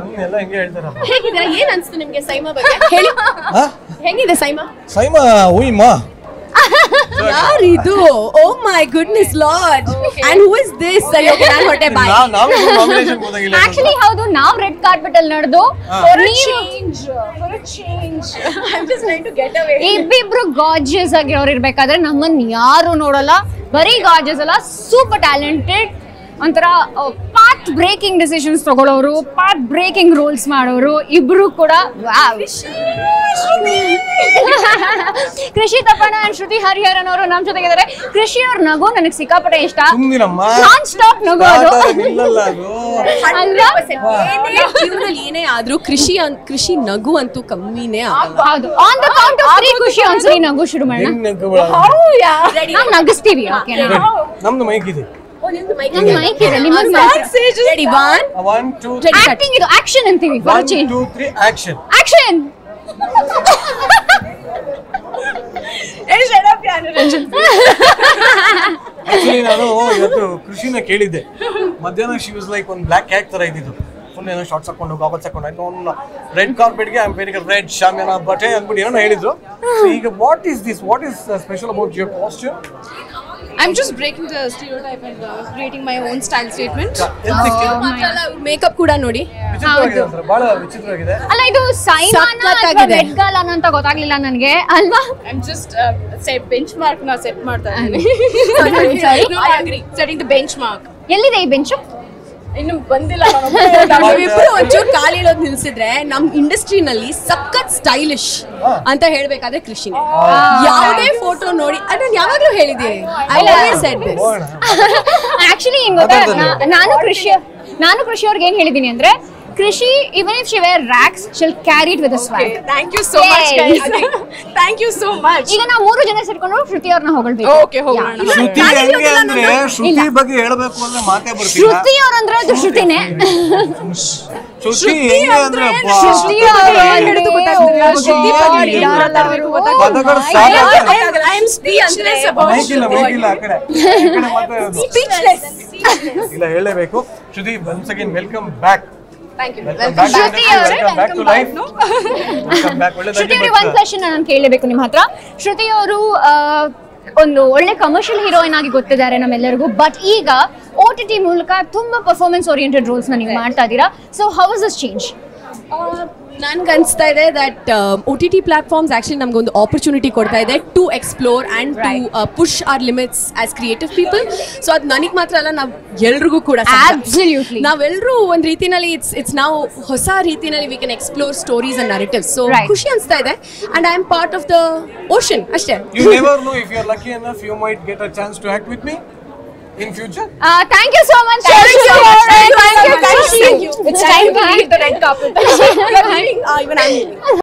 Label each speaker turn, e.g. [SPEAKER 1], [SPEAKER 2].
[SPEAKER 1] ಎಲ್ಲ ಹೆಂಗೆ ಹೇಳ್ತಾರಪ್ಪ
[SPEAKER 2] ಹೇಗಿದ್ದೀರಾ ಏನ್ ಅನ್ಸ್ತು ನಿಮ್ಗೆ ಸೈಮಾ ಬಗ್ಗೆ ಹೇಳಿ ಹೆಂಗಿದೆ ಸೈಮಾ
[SPEAKER 1] ಸೈಮಾ ಉಯ್ಮ
[SPEAKER 3] ಯಾರಿದು oh my goodness lord and who is this ನಾನು ಹೊಟ್ಟೆ ಬಾಯ್
[SPEAKER 1] ನಾವೇ ನಾಮಿನೇಷನ್ ಹೋದಾಗಿಲ್ಲ
[SPEAKER 4] ಆಕ್ಚುಲಿ ಹೌದು ನಾವ್ ರೆಡ್ ಕಾರ್ಪೆಟ್ ಅಲ್ಲಿ ನಡೆದು ಇಬ್ಬಿಬ್ರು ಗಾರ್ಜಿಯಸ್ ಆಗಿರೋರು ಇರ್ಬೇಕಾದ್ರೆ ನಮ್ಮನ್ ಯಾರು ನೋಡಲ್ಲ ಬರೀ ಗಾರ್ಜಿಯಸ್ ಅಲ್ಲ ಸೂಪರ್ ಟ್ಯಾಲೆಂಟೆಡ್ ಒಂಥರ ಪಾತ್ ಬ್ರೇಕಿಂಗ್ ಡಿಸಿಷನ್ಸ್ ತಗೊಳ್ಳೋರು ಪಾತ್ ಬ್ರೇಕಿಂಗ್ ರೋಲ್ಸ್ ಮಾಡೋರು ಇಬ್ರು ಕೂಡ ವಾವ್ ಕೃಷಿ ತಪ್ಪಣ ಅಂಡ್ ಶ್ರುತಿ ಹರಿಹರನ್ ಅವರು ನಮ್ ಜೊತೆಗಿದ್ದಾರೆ ಕೃಷಿ ಅವ್ರ ನಗು ನನಗೆ ಸಿಕ್ಕಾಪಟ್ಟೆ ಇಷ್ಟ
[SPEAKER 1] ಸುಮ್ನಿರಮ್ಮ
[SPEAKER 4] ನಾನ್ ಸ್ಟಾಪ್ ನಗು ಅದು
[SPEAKER 1] ನಿಲ್ಲಲ್ಲ ಅದು
[SPEAKER 4] ಅಲ್ವಾ
[SPEAKER 3] ಜೀವನದಲ್ಲಿ ಏನೇ ಆದ್ರೂ ಕೃಷಿ ಅನ್- ಕೃಷಿ ನಗು ಅಂತೂ ಕಮ್ಮಿನೇ ಆಗಲ್ಲ
[SPEAKER 4] ಹೌದು on the count of three ಖುಷಿ ಒಂದ್ಸರಿ ನಗು ಶುರು ಮಾಡೋಣ
[SPEAKER 1] ಹೆಂಗ್ ನಗ್ಬೇಡ
[SPEAKER 4] ನಾವ್ ನಗಿಸ್ತೀವಿ ಓಕೆನಾ
[SPEAKER 1] ನಮ್ದು ಮೈಕ್ ಇದೆ
[SPEAKER 4] ನಮ್ ಮೈಕ್ ಇದೆ ನಿಮ್ಮದ್
[SPEAKER 3] ready one
[SPEAKER 1] one two
[SPEAKER 4] acting ಇದು ಆಕ್ಷನ್ ಅಂತೀವಿ for
[SPEAKER 1] one
[SPEAKER 4] change
[SPEAKER 1] two three action
[SPEAKER 4] action
[SPEAKER 1] actually ನಾನು ಇವತ್ತು ಕೃಷಿನ ಕೇಳಿದ್ದೆ ಮಧ್ಯಾಹ್ನ ಶಿ ವಾಸ್ ಲೈಕ್ ಒಂದು ಬ್ಲಾಕ್ ಕ್ಯಾಟ್ ತರ ಇದ್ದಿದ್ದು ಫುಲ್ ಏನೋ ಶಾರ್ಟ್ಸ್ ಹಾಕೊಂಡು ಗಾಗಲ್ಸ್ ಹಾಕೊಂಡು ಆಯ್ತು ಒಂದು ರೆಡ್ ಕಾರ್ಪೆಟ್ಗೆ ಐ ವೇರಿಂಗ್ ರೆಡ್ ಶಾಮಿಯಾನ ಬಟೆ ಅಂದ್ಬಿಟ್ಟು ಏನೋ ಹೇಳಿದ್ರು So ಈಗ what is this what is special about your costume
[SPEAKER 5] I'm just breaking the stereotype and uh, creating my own style statement.
[SPEAKER 3] Makeup ಕೂಡ ನೋಡಿ
[SPEAKER 1] ವಿಚಿತ್ರವಾಗಿದೆ ಒಂಥರ ಬಹಳ ವಿಚಿತ್ರವಾಗಿದೆ
[SPEAKER 4] ಅಲ್ಲ ಇದು ಸೈಮಾನ ಅಥವಾ
[SPEAKER 3] ಸಖತ್ತಾಗಿದೆ.
[SPEAKER 4] ರೆಡ್ ಗಾಲನ ಅಂತ ಗೊತ್ತಾಗ್ಲಿಲ್ಲ ನನಗೆ ಅಲ್ವಾ
[SPEAKER 5] I'm just uh, set benchmark na set ಮಾಡ್ತಾ ಇದ್ದೀನಿ.
[SPEAKER 4] Sorry?
[SPEAKER 5] No, I agree. Setting the benchmark.
[SPEAKER 4] ಎಲ್ಲಿದೆ ಈ ಬೆಂಚು
[SPEAKER 5] ಇನ್ನು ಬಂದಿಲ್ಲ
[SPEAKER 3] ನಾವಿಬ್ರು ಒಂಚೂರು ಕಾಲಿಡೋದ್ ನಿಲ್ಸಿದ್ರೆ ನಮ್ ಇಂಡಸ್ಟ್ರಿನಲ್ಲಿ ಸಖತ್ ಸ್ಟೈಲಿಶ್ ಅಂತ ಹೇಳ್ಬೇಕಾದ್ರೆ ಕೃಷಿನೇ ಯಾವುದೇ ಫೋಟೋ ನೋಡಿ ಅದನ್ನ ಯಾವಾಗ್ಲೂ ಹೇಳಿದೀನಿ ಐ ಆಲ್ವೇಸ್ ಸೆಡ್ ದಿಸ್
[SPEAKER 1] ಹೋಗೋಣ
[SPEAKER 4] ಆಕ್ಚುಲಿ ಏನ್ ಗೊತ್ತಾ ನಾ- ನಾನು ಕೃಷಿ ನಾನು ಕೃಷಿ ಅವ್ರಿಗೆ ಏನ್ ಹೇಳಿದೀನಿ ಅಂದ್ರೆ Krishi even if she wear rags she'll carry it with swag
[SPEAKER 5] thank you so much
[SPEAKER 4] Yay.
[SPEAKER 5] Thank you so much
[SPEAKER 4] ಈಗ ನಾವು ಮೂರು ಜನ ಸೇರ್ಕೊಂಡು ಶ್ರುತಿ ಅವ್ರನ್ನ ಹೊಗಳ್ಬೇಕು
[SPEAKER 5] ಓಕೆ ಹೋಗೋಣ
[SPEAKER 1] ಶ್ರುತಿ ಹೆಂಗೆ ಅಂದ್ರೆ ಶ್ರುತಿ ಬಗ್ಗೆ ಹೇಳ್ಬೇಕು ಅಂದ್ರೆ ಮಾತೇ ಬರ್ತಿಲ್ಲ
[SPEAKER 4] ಶ್ರುತಿ ಅವ್ರಂದ್ರೆ ಅದು ಶ್ರುತಿನೇ
[SPEAKER 1] ಶ್ರುತಿ ಹೆಂಗೆ ಅಂದ್ರೆ ಬಾ-
[SPEAKER 4] ಶ್ರುತಿ ಅವ್ರು ಅಂದ್ರೆ ಓ
[SPEAKER 3] ಶ್ರುತಿ
[SPEAKER 4] God,
[SPEAKER 3] ಬಗ್ಗೆ
[SPEAKER 4] ಯಾರಲ್ಲ ಅವರು?
[SPEAKER 1] ಪದಗಳು
[SPEAKER 4] Oh my
[SPEAKER 1] ಸಾಕಾಗಲ್ಲ.
[SPEAKER 4] God.
[SPEAKER 3] I am speechless
[SPEAKER 1] mic ಇಲ್ಲ ಮೈಕ್ ಇಲ್ಲ ಆ ಕಡೆ ಈ ಕಡೆ ಮಾತಾಡೋದು. ಇಲ್ಲ ಹೇಳಲೇಬೇಕು Shruti once again welcome back welcome back
[SPEAKER 4] Shruti ಅವರೇ,
[SPEAKER 1] welcome back to life welcome back
[SPEAKER 4] Shruti
[SPEAKER 1] ಒಳ್ಳೆದಾಗಿ
[SPEAKER 4] ಅವ್ರಿಗೆ ಒಂದ್ ಕ್ವಶನ್ ನಾನು ಕೇಳಬೇಕು ನಿಮ್ಮ ಹತ್ರ ಶ್ರುತಿ ಅವರು ಒಂದು ಒಳ್ಳೆ ಕಮರ್ಷಿಯಲ್ ಹೀರೋಯಿನ್ ಆಗಿ ಗೊತ್ತಿದ್ದಾರೆ ನಮ್ಮೆಲ್ಲರಿಗೂ ಬಟ್ ಈಗ ಓ ಟಿ ಟಿ ಮೂಲಕ ತುಂಬಾ ಪರ್ಫಾರ್ಮೆನ್ಸ್ ಓರಿಯೆಂಟೆಡ್ ರೋಲ್ಸ್ ನ ನೀವು ಮಾಡ್ತಾ ಇದ್ದೀರಾ so how is this change
[SPEAKER 3] ನನ್ಗೆ ಅನ್ಸ್ತಾ ಇದೆ that O T T platforms actually ನಮ್ಗೆ ಒಂದು ಆಪರ್ಚುನಿಟಿ ಕೊಡ್ತಾ ಇದೆ to explore and to push our limits as creative people so ಅದು ನನಗೆ ಮಾತ್ರ ಅಲ್ಲ ನಾವು ಎಲ್ರಿಗೂ ಕೂಡ
[SPEAKER 4] Absolutely.
[SPEAKER 3] ನಾವೆಲ್ಲರೂ ಒಂದು ರೀತಿನಲ್ಲಿ ಇಟ್ಸ್ ಇಟ್ಸ್ ನಾವು ಹೊಸ ರೀತಿನಲ್ಲಿ we can explore stories and narratives so
[SPEAKER 4] Right.
[SPEAKER 3] ಖುಷಿ ಅನಿಸ್ತಾ ಇದೆ and I am part of the ocean ಅಷ್ಟೇ
[SPEAKER 1] You never know if you're lucky enough, you might get a chance to act with me in future.
[SPEAKER 4] Thank you so much
[SPEAKER 3] Thank you.
[SPEAKER 4] Thank you
[SPEAKER 3] Thank you.
[SPEAKER 4] It's time to leave
[SPEAKER 5] the red carpet
[SPEAKER 3] even I'm